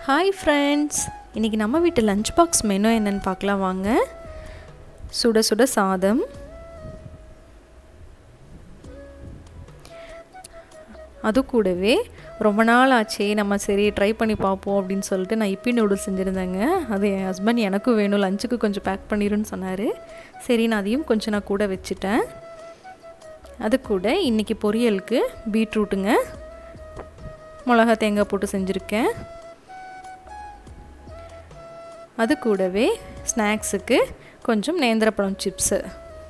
hi friends இன்றைக்கி நம்ம வீட்டு லஞ்ச் பாக்ஸ் மெனு என்னன்னு பார்க்கலாம் வாங்க சுட சுட சாதம் அது கூடவே ரொம்ப நாள் ஆச்சே நம்ம சரி ட்ரை பண்ணி பார்ப்போம் அப்படின்னு சொல்லிட்டு நான் இப்பி நூடுல்ஸ் செஞ்சுருந்தேங்க அது என் ஹஸ்பண்ட் எனக்கும் வேணும் லஞ்சுக்கு கொஞ்சம் பேக் பண்ணிடுன்னு சொன்னார் சரி நான் அதையும் கொஞ்சம் நான் கூட வச்சுட்டேன் அது கூட இன்றைக்கி பொரியலுக்கு பீட்ரூட்டுங்க மிளகா தேங்காய் போட்டு செஞ்சுருக்கேன் அது கூடவே ஸ்நாக்ஸுக்கு கொஞ்சம் நேந்திரப்பழம் சிப்ஸு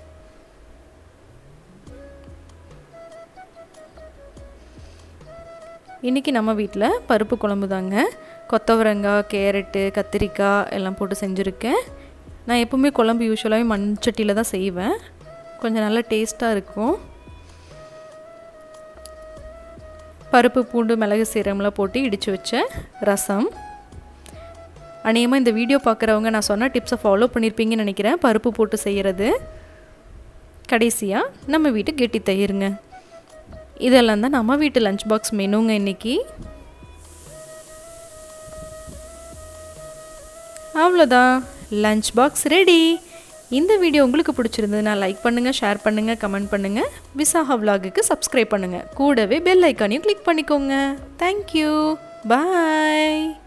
இன்றைக்கி நம்ம வீட்டில் பருப்பு குழம்பு தாங்க கொத்தவரங்காய் கேரட்டு கத்திரிக்காய் எல்லாம் போட்டு செஞ்சுருக்கேன் நான் எப்போவுமே குழம்பு யூஸ்வலாகவே மண் சட்டியில் தான் செய்வேன் கொஞ்சம் நல்லா டேஸ்ட்டாக இருக்கும் பருப்பு பூண்டு மிளகு சீரகம்லாம் போட்டு இடித்து வச்ச ரசம் அநேகமாக இந்த வீடியோ பார்க்குறவங்க நான் சொன்ன டிப்ஸை ஃபாலோ பண்ணியிருப்பீங்கன்னு நினைக்கிறேன் பருப்பு போட்டு செய்கிறது கடைசியாக நம்ம வீட்டு கெட்டி தயிருங்க இதெல்லாம் தான் நம்ம வீட்டு லஞ்ச் பாக்ஸ் மெனுங்க இன்றைக்கி அவ்வளோதான் லஞ்ச் பாக்ஸ் ரெடி இந்த வீடியோ உங்களுக்கு பிடிச்சிருந்ததுன்னா லைக் பண்ணுங்கள் ஷேர் பண்ணுங்கள் கமெண்ட் பண்ணுங்கள் விசாஹா விலாகுக்கு சப்ஸ்கிரைப் பண்ணுங்கள் கூடவே பெல் ஐக்கானையும் கிளிக் பண்ணிக்கோங்க தேங்க்யூ பாய்